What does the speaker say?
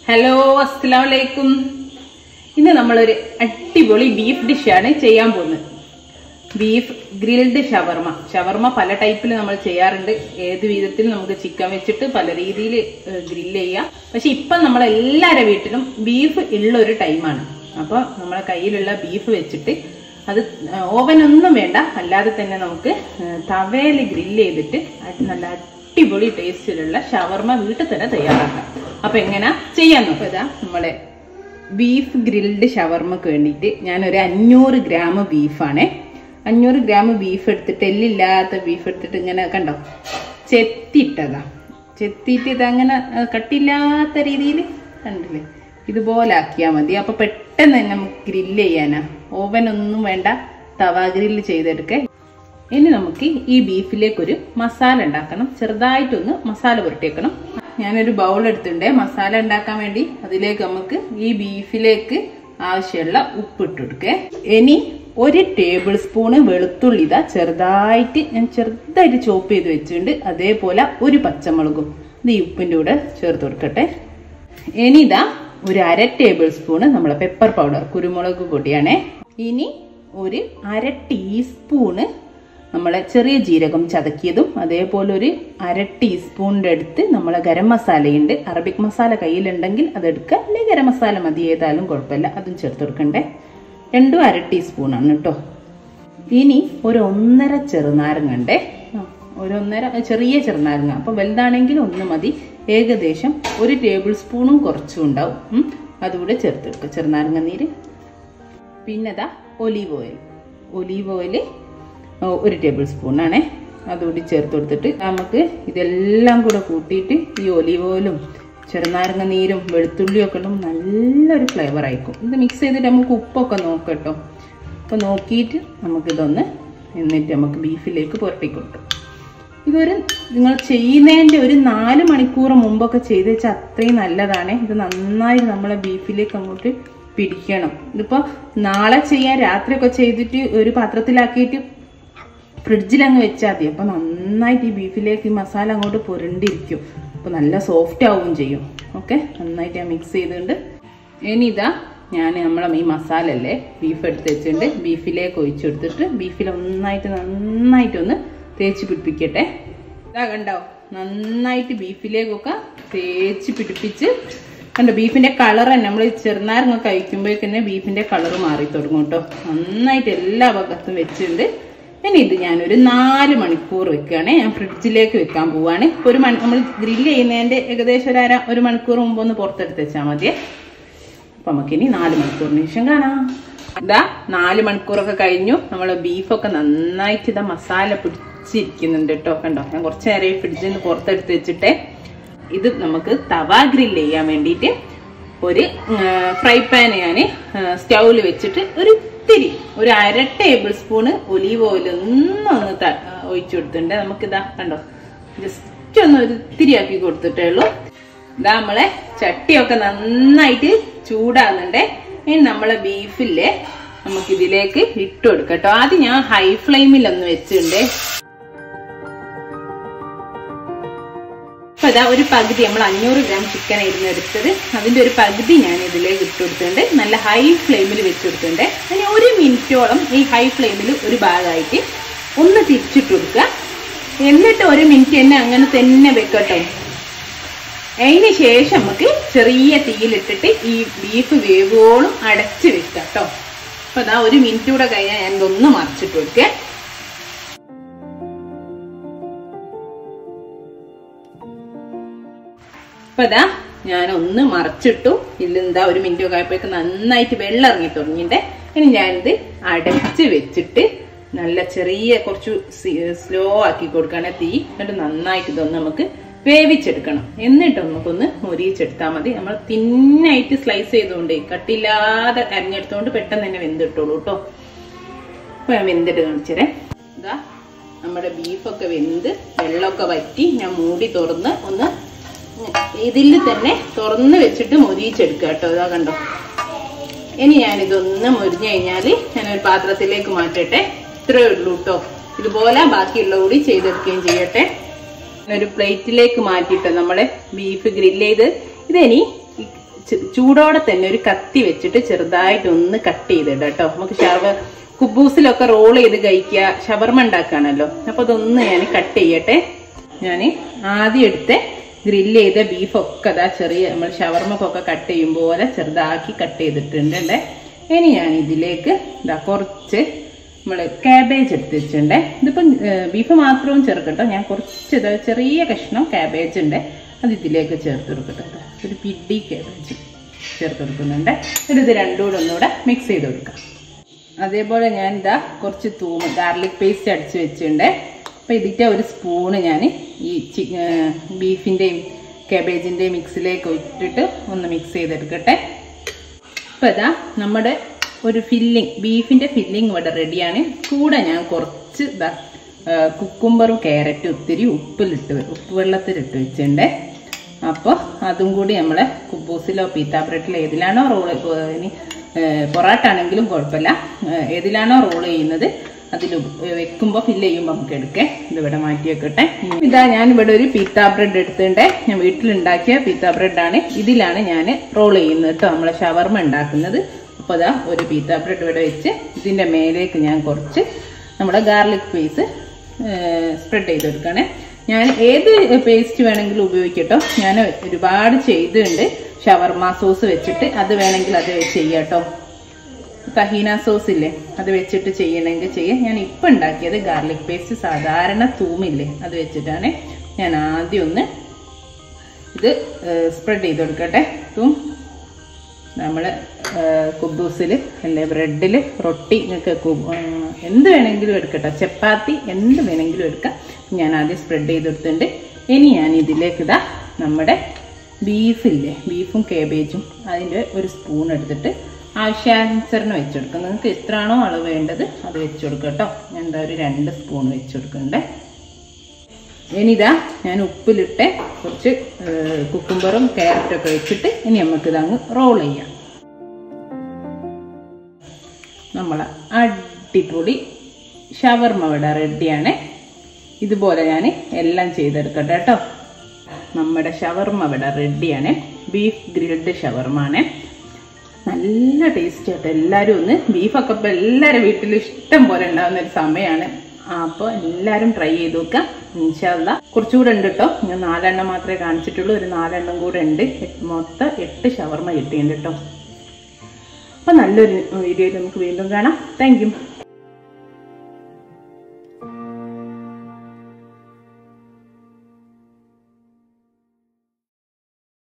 Hello അസ്സലാം വലൈക്കും ഇന്ന് നമ്മളൊരു അടിപൊളി ബീഫ് ഡിഷാണ് ചെയ്യാൻ പോകുന്നത് ബീഫ് ഗ്രിൽഡ് ഷവർമ ഷവർമ പല ടൈപ്പിൽ നമ്മൾ ചെയ്യാറുണ്ട് ഏത് വിധത്തിൽ നമുക്ക് ചിക്കൻ വെച്ചിട്ട് പല രീതിയിൽ ഗ്രില്ല് ചെയ്യാം പക്ഷെ ഇപ്പം നമ്മളെല്ലാവരുടെ വീട്ടിലും ബീഫ് ഉള്ള ഒരു ടൈമാണ് അപ്പോൾ നമ്മളെ കയ്യിലുള്ള ബീഫ് വെച്ചിട്ട് അത് ഓവനൊന്നും വേണ്ട അല്ലാതെ തന്നെ നമുക്ക് തവയിൽ ഗ്രില്ല് ചെയ്തിട്ട് അത് നല്ല അടിപൊളി ടേസ്റ്റിലുള്ള ഷവർമ വീട്ടിൽ തന്നെ തയ്യാറാക്കാം അപ്പൊ എങ്ങനെ ചെയ്യാൻ നോക്കാം ഇതാ നമ്മളെ ബീഫ് ഗ്രിൽഡ് ഷവർമക്ക് വേണ്ടിയിട്ട് ഞാനൊരു അഞ്ഞൂറ് ഗ്രാം ബീഫാണ് അഞ്ഞൂറ് ഗ്രാം ബീഫ് എടുത്തിട്ട് എല്ലില്ലാത്ത ബീഫ് എടുത്തിട്ട് ഇങ്ങനെ കണ്ടോ ചെത്തിയിട്ടതാ ചെത്തിയിട്ട് ഇതങ്ങനെ ആ, കട്ടില്ലാത്ത രീതിയിൽ കണ്ടില്ലേ ഇതുപോലെ ആക്കിയാൽ മതി അപ്പൊ പെട്ടെന്ന് തന്നെ നമുക്ക് ഗ്രില്ല് ചെയ്യാനാ ഓവനൊന്നും വേണ്ട തവ ഗ്രില്ല് ചെയ്തെടുക്കേ ഇനി നമുക്ക് ഈ ബീഫിലേക്ക് ഒരു മസാല ഉണ്ടാക്കണം ചെറുതായിട്ടൊന്ന് മസാല പുരട്ടിയേക്കണം ഞാനൊരു ബൗൾ എടുത്തിട്ടുണ്ട് മസാല ഉണ്ടാക്കാൻ വേണ്ടി അതിലേക്ക് നമുക്ക് ഈ ബീഫിലേക്ക് ആവശ്യമുള്ള ഉപ്പ് ഇട്ട് കൊടുക്കേ ഇനി ഒരു ടേബിൾ സ്പൂണ് വെളുത്തുള്ളി ഇതാ ചെറുതായിട്ട് ഞാൻ ചെറുതായിട്ട് ചോപ്പ് ചെയ്ത് വെച്ചിട്ടുണ്ട് അതേപോലെ ഒരു പച്ചമുളകും ഇത് ഈ ഉപ്പിൻ്റെ കൂടെ ചേർത്ത് കൊടുക്കട്ടെ ഇനി ഇതാ ഒരു അര ടേബിൾ സ്പൂണ് നമ്മളെ പെപ്പർ പൗഡർ കുരുമുളക് പൊടിയാണേ ഇനി ഒരു അര ടീസ്പൂണ് നമ്മളെ ചെറിയ ജീരകം ചതക്കിയതും അതേപോലെ ഒരു അര ടീസ്പൂണിൻ്റെ അടുത്ത് നമ്മളെ ഗരം മസാലയുണ്ട് അറബിക് മസാല കയ്യിലുണ്ടെങ്കിൽ അതെടുക്കുക അല്ലെങ്കിൽ ഗരം മസാല മതി ഏതായാലും കുഴപ്പമില്ല അതും ചേർത്ത് കൊടുക്കണ്ടേ രണ്ടും അര ടീസ്പൂണാണ് കേട്ടോ ഇനി ഒരു ഒന്നര ചെറുനാരങ്ങ ഉണ്ടേ ആ, ഒരു ഒന്നര ചെറിയ ചെറുനാരങ്ങ അപ്പൊ വലുതാണെങ്കിൽ ഒന്ന് മതി ഏകദേശം ഒരു ടേബിൾ സ്പൂണും കുറച്ചും ഉണ്ടാവും ഉം. അതുകൂടെ ചേർത്തെടുക്കുക ചെറുനാരങ്ങ നീര് പിന്നെ ദാ ഒലീവ് ഓയിൽ ഒലീവ് ഓയിൽ ഒരു ടേബിൾ സ്പൂണാണേ അതുകൂടി ചേർത്ത് കൊടുത്തിട്ട് നമുക്ക് ഇതെല്ലാം കൂടെ കൂട്ടിയിട്ട് ഈ ഒലീവ് ഓയിലും ചെറുനാരങ്ങ നീരും വെളുത്തുള്ളിയും ഒക്കെ ഇടും നല്ലൊരു ഫ്ലേവർ ആയിരിക്കും ഇത് മിക്സ് ചെയ്തിട്ട് നമുക്ക് ഉപ്പൊക്കെ നോക്കട്ടോ അപ്പോൾ നോക്കിയിട്ട് നമുക്കിതൊന്ന് എന്നിട്ട് നമുക്ക് ബീഫിലേക്ക് പുരട്ടി കൊടുക്കാം ഇതൊരു നിങ്ങൾ ചെയ്യുന്നതിൻ്റെ ഒരു നാല് മണിക്കൂർ മുമ്പൊക്കെ ചെയ്ത് വെച്ചാൽ അത്രയും നല്ലതാണ് ഇത് നന്നായി നമ്മളെ ബീഫിലേക്ക് അങ്ങോട്ട് പിടിക്കണം ഇതിപ്പോൾ നാളെ ചെയ്യാൻ രാത്രിയൊക്കെ ചെയ്തിട്ട് ഒരു പാത്രത്തിലാക്കിയിട്ട് ഫ്രിഡ്ജിൽ അങ്ങ് വെച്ചാൽ മതി അപ്പോൾ നന്നായിട്ട് ഈ ബീഫിലേക്ക് ഈ മസാല അങ്ങോട്ട് പുരണ്ടിരിക്കും അപ്പോൾ നല്ല സോഫ്റ്റ് ആവുകയും ചെയ്യും ഓക്കെ നന്നായിട്ട് ഞാൻ മിക്സ് ചെയ്തുകൊണ്ട് ഇനി ഇതാ ഞാൻ നമ്മളെ ഈ മസാല അല്ലേ ബീഫ് എടുത്ത് വെച്ചിട്ടുണ്ട് ബീഫിലേക്ക് ഒഴിച്ചു കൊടുത്തിട്ട് ബീഫിൽ ഒന്നായിട്ട് നന്നായിട്ടൊന്ന് തേച്ച് പിടിപ്പിക്കട്ടെ ഇതാ കണ്ടോ നന്നായിട്ട് ബീഫിലേക്കൊക്കെ തേച്ച് പിടിപ്പിച്ച് കണ്ടോ ബീഫിന്റെ കളർ തന്നെ നമ്മൾ ചെറുനാരങ്ങ കഴിക്കുമ്പോഴേക്കന്നെ ബീഫിന്റെ കളർ മാറി തുടങ്ങും കേട്ടോ നന്നായിട്ട് എല്ലാ ഭാഗത്തും വെച്ചിട്ടുണ്ട് ഇനി ഇത് ഞാനൊരു നാല് മണിക്കൂർ വെക്കുകയാണ് ഞാൻ ഫ്രിഡ്ജിലേക്ക് വെക്കാൻ പോവാണ് ഒരു മണി നമ്മൾ ഗ്രില്ല് ചെയ്യുന്നതിന്റെ ഏകദേശം ഒരു അര ഒരു മണിക്കൂർ മുമ്പ് ഒന്ന് പുറത്തെടുത്ത് വെച്ചാൽ മതിയേ അപ്പൊ നമുക്കിനി നാല് മണിക്കൂറിന് ശേഷം കാണാം ഇതാ നാല് മണിക്കൂറൊക്കെ കഴിഞ്ഞു നമ്മളെ ബീഫൊക്കെ നന്നായിട്ട് ഇതാ മസാല പിടിച്ചിരിക്കുന്നുണ്ട് കേട്ടോ കണ്ടോ ഞാൻ കുറച്ച് നേരം ഈ ഫ്രിഡ്ജിൽ നിന്ന് പുറത്തെടുത്ത് വെച്ചിട്ട് ഇത് നമുക്ക് തവ ഗ്രില്ല് ചെയ്യാൻ വേണ്ടിയിട്ട് ഒരു ഫ്രൈ പാൻ ഞാൻ സ്റ്റൗവിൽ വെച്ചിട്ട് ഒരു ഇത്തിരി ഒരു അര ടേബിൾ സ്പൂണ് ഒലീവ് ഓയിൽ ഒന്നൊന്ന് ത- ഒഴിച്ചു കൊടുത്തിട്ടുണ്ട് നമുക്കിതാ കണ്ടോ ജസ്റ്റ് ഒന്ന് ഒരു ഇത്തിരി ആക്കി കൊടുത്തിട്ടേ ഉള്ളൂ ഇതാ നമ്മളെ ചട്ടിയൊക്കെ നന്നായിട്ട് ചൂടാകുന്നുണ്ട് ഇനി നമ്മളെ ബീഫില്ലേ നമുക്ക് ഇതിലേക്ക് ഇട്ട് കൊടുക്കാം കേട്ടോ ആദ്യം ഞാൻ ഹൈ ഫ്ലെയിമിൽ ഒന്ന് വെച്ചിട്ടുണ്ട് അപ്പൊ ഇതാ ഒരു പകുതി നമ്മൾ അഞ്ഞൂറ് ഗ്രാം ചിക്കൻ ആയിരുന്നു എടുത്തത് അതിന്റെ ഒരു പകുതി ഞാൻ ഇതിലേക്ക് ഇട്ട് കൊടുത്തിട്ടുണ്ട് നല്ല ഹൈ ഫ്ലെയിമിൽ വെച്ച് കൊടുത്തിട്ടുണ്ട് ഇനി ഒരു മിനിറ്റോളം ഈ ഹൈ ഫ്ലെയിമിൽ ഒരു ഭാഗമായിട്ട് ഒന്ന് തിരിച്ചിട്ട് കൊടുക്കുക എന്നിട്ട് ഒരു മിനിറ്റ് തന്നെ അങ്ങനെ തന്നെ വെക്കട്ടെ അതിന് ശേഷം നമുക്ക് ചെറിയ തീയിലിട്ടിട്ട് ഈ ബീഫ് വേവോളം അടച്ച് വെക്കാം കേട്ടോ അപ്പൊ അതാ ഒരു മിനിറ്റ് കൂടെ കഴിഞ്ഞാൽ ഞാൻ ഇതൊന്ന് മറിച്ചിട്ട് വെക്കേ അപ്പൊ ഇതാ ഞാൻ ഒന്ന് മറച്ചിട്ടു ഇതിലെന്താ ഒരു മിനിറ്റ് ഒക്കെ ആയപ്പോഴേക്ക് നന്നായിട്ട് വെള്ളം ഇറങ്ങി തുടങ്ങിയിട്ട് ഇനി ഞാനിത് അടച്ച് വെച്ചിട്ട് നല്ല ചെറിയ കുറച്ച് സ്ലോ ആക്കി കൊടുക്കണേ തീ എന്നിട്ട് നന്നായിട്ട് ഇതൊന്ന് നമുക്ക് വേവിച്ചെടുക്കണം എന്നിട്ട് നമുക്കൊന്ന് മൊരിയിച്ചെടുത്താൽ മതി നമ്മൾ തിന്നായിട്ട് സ്ലൈസ് ചെയ്തുകൊണ്ട് കട്ടില്ലാതെ അരിഞ്ഞെടുത്തോണ്ട് പെട്ടെന്ന് തന്നെ വെന്തിട്ടോളൂ കേട്ടോ അപ്പൊ ഞാൻ വെന്തിട്ട് കാണിച്ചേരേ ഇതാ നമ്മുടെ ബീഫൊക്കെ വെന്ത് വെള്ളമൊക്കെ വറ്റി ഞാൻ മൂടി തുറന്ന് ഒന്ന് ഇതിൽ തന്നെ തുറന്ന് വെച്ചിട്ട് മൊരിയിച്ചെടുക്കുക കേട്ടോ ഇതാ കണ്ടോ ഇനി ഞാനിതൊന്ന് മൊരിഞ്ഞു കഴിഞ്ഞാൽ ഞാനൊരു പാത്രത്തിലേക്ക് മാറ്റട്ടെ ഇത്രയേ ഉള്ളൂ കേട്ടോ ഇതുപോലെ ബാക്കിയുള്ള കൂടി ചെയ്തെടുക്കുകയും ചെയ്യട്ടെ ഒരു പ്ലേറ്റിലേക്ക് മാറ്റിയിട്ട് നമ്മളെ ബീഫ് ഗ്രില്ല് ചെയ്ത് ഇതിനി ഈ ചു- ചൂടോടെ തന്നെ ഒരു കത്തി വെച്ചിട്ട് ചെറുതായിട്ട് ഒന്ന് കട്ട് ചെയ്തിടാം കേട്ടോ നമുക്ക് ഷവ കുബൂസിലൊക്കെ റോൾ ചെയ്ത് കഴിക്കുക ഷവർമ ഉണ്ടാക്കുകയാണല്ലോ അപ്പൊ അതൊന്ന് ഞാൻ കട്ട് ചെയ്യട്ടെ ഞാൻ ആദ്യം എടുത്ത ഗ്രില്ല് ചെയ്ത ബീഫൊക്കെ അതാ ചെറിയ നമ്മൾ ഷവർമക്കൊക്കെ കട്ട് ചെയ്യും പോലെ ചെറുതാക്കി കട്ട് ചെയ്തിട്ടുണ്ട് ഇനി ഞാൻ ഇതിലേക്ക് ഇതാ കുറച്ച് നമ്മൾ കാബേജ് എടുത്ത് വെച്ചിട്ടുണ്ട് ഇതിപ്പം ബീഫ് മാത്രവും ചേർക്കട്ടോ ഞാൻ കുറച്ച് ഇതാ ചെറിയ കഷ്ണം കാബേജ് ഉണ്ട് അത് ഇതിലേക്ക് ചേർത്ത് കൊടുക്കട്ടെ ഇതാ, ഒരു പിടി കാബേജ് ചേർത്ത് കൊടുക്കുന്നുണ്ട് എന്നിട്ട് ഇത് രണ്ടും കൂടെ ഒന്നുകൂടെ മിക്സ് ചെയ്ത് കൊടുക്കാം അതേപോലെ ഞാൻ ഇതാ കുറച്ച് തൂമ് ഗാർലിക് പേസ്റ്റ് അടിച്ച് വെച്ചിട്ടുണ്ട് അപ്പം ഇതിൻ്റെ ഒരു സ്പൂണ് ഞാൻ ഈ ചി ബീഫിൻ്റെയും കാബേജിൻ്റെയും മിക്സിലേക്ക് ഇട്ടിട്ട് ഒന്ന് മിക്സ് ചെയ്തെടുക്കട്ടെ അപ്പോൾ ഇതാ നമ്മുടെ ഒരു ഫില്ലിങ് ബീഫിൻ്റെ ഫില്ലിങ് ഇവിടെ റെഡിയാണ് കൂടെ ഞാൻ കുറച്ച് ഇതാ കുക്കുംബറും ക്യാരറ്റും ഒത്തിരി ഉപ്പിലിട്ട് വെ- ഉപ്പ് വെള്ളത്തിലിട്ട് വെച്ചിട്ടുണ്ട് അപ്പോൾ അതും കൂടി നമ്മളെ കുബൂസിലോ പീത്ത ബ്രെഡിലോ ഏതിലാണോ റോൾ ഇനി പൊറാട്ട ആണെങ്കിലും കുഴപ്പമില്ല ഏഹ് ഏതിലാണോ റോൾ ചെയ്യുന്നത് അതിൽ വെക്കുമ്പോൾ ഫില്ല് ചെയ്യുമ്പോൾ നമുക്ക് എടുക്കേ ഇതിവിടെ മാറ്റി വെക്കട്ടെ ഇനി ഇതാ ഞാൻ ഇവിടെ ഒരു പീത്ത ബ്രെഡ് എടുത്തിട്ടുണ്ട് ഞാൻ വീട്ടിലുണ്ടാക്കിയ പീത്ത ബ്രെഡാണ് ഇതിലാണ് ഞാൻ റോൾ ചെയ്യുന്നത് കേട്ടോ നമ്മളെ ഷവർമ ഉണ്ടാക്കുന്നത് അപ്പോൾ അതാ ഒരു പീത്ത ബ്രെഡ് ഇവിടെ വെച്ച് ഇതിൻ്റെ മേലേക്ക് ഞാൻ കുറച്ച് നമ്മുടെ ഗാർലിക് പീസ് സ്പ്രെഡ് ചെയ്ത് കൊടുക്കണേ ഞാൻ ഏത് പേസ്റ്റ് വേണമെങ്കിലും ഉപയോഗിക്കട്ടോ ഞാൻ ഒരുപാട് ചെയ്തിട്ടുണ്ട് ഷവർമ സോസ് വെച്ചിട്ട് അത് വേണമെങ്കിൽ അത് ചെയ്യാം കേട്ടോ തഹീന സോസ് ഇല്ലേ അത് വെച്ചിട്ട് ചെയ്യണമെങ്കിൽ ചെയ്യാം ഞാൻ ഇപ്പം ഉണ്ടാക്കിയത് ഗാർലിക് പേസ്റ്റ് സാധാരണ തൂമില്ലേ അത് വെച്ചിട്ടാണ് ഞാൻ ആദ്യം ഒന്ന് ഇത് സ്പ്രെഡ് ചെയ്ത് കൊടുക്കട്ടെ തൂം നമ്മൾ കുബൂസിൽ അല്ലെ ബ്രെഡിൽ റൊട്ടി നിങ്ങൾക്ക് എന്ത് വേണമെങ്കിലും എടുക്കട്ടെ ചപ്പാത്തി എന്ത് വേണമെങ്കിലും എടുക്കാം ഞാൻ ആദ്യം സ്പ്രെഡ് ചെയ്ത് കൊടുത്തിട്ടുണ്ട് ഇനി ഞാൻ ഇതിലേക്ക് ഇതാ നമ്മുടെ ബീഫില്ലേ ബീഫും കേബേജും അതിൻ്റെ ഒരു സ്പൂൺ എടുത്തിട്ട് ആവശ്യാനുസരണം വെച്ച് കൊടുക്കുക നിങ്ങൾക്ക് എത്രയാണോ അളവ് വേണ്ടത് അത് വെച്ച് കൊടുക്കുക കേട്ടോ ഞാൻ എന്താ ഒരു രണ്ട് സ്പൂൺ വെച്ച് കൊടുക്കുന്നുണ്ട് ഇനിതാ ഞാൻ ഉപ്പിലിട്ട് കുറച്ച് കുക്കുംബറും ക്യാരറ്റൊക്കെ വെച്ചിട്ട് ഇനി നമുക്കിത് അങ്ങ് റോൾ ചെയ്യാം നമ്മളെ അടിപൊളി ഷവർമ ഇവിടെ റെഡിയാണ് ഇതുപോലെ ഞാൻ എല്ലാം ചെയ്തെടുക്കട്ടെ കേട്ടോ നമ്മുടെ ഷവർമ ഇവിടെ റെഡിയാണ് ബീഫ് ഗ്രിൽഡ് ഷവർമ ആണ് നല്ല ടേസ്റ്റ് ആട്ടോ എല്ലാവരും ഒന്ന് ബീഫൊക്കെ ഇപ്പോൾ എല്ലാവരും വീട്ടിൽ ഇഷ്ടം പോലെ ഉണ്ടാകുന്ന ഒരു സമയമാണ് അപ്പോൾ എല്ലാവരും ട്രൈ ചെയ്ത് നോക്കാം ഇൻഷാല്ല കുറച്ചുകൂടെ ഉണ്ട് കേട്ടോ ഞാൻ നാലെണ്ണം മാത്രമേ കാണിച്ചിട്ടുള്ളൂ ഒരു നാലെണ്ണം കൂടെ ഉണ്ട് എട്ട്- മൊത്തം എട്ട് ഷവർമ കിട്ടിയിട്ടുണ്ട് കേട്ടോ അപ്പോൾ നല്ലൊരു വീഡിയോയിൽ നമുക്ക് വീണ്ടും കാണാം താങ്ക്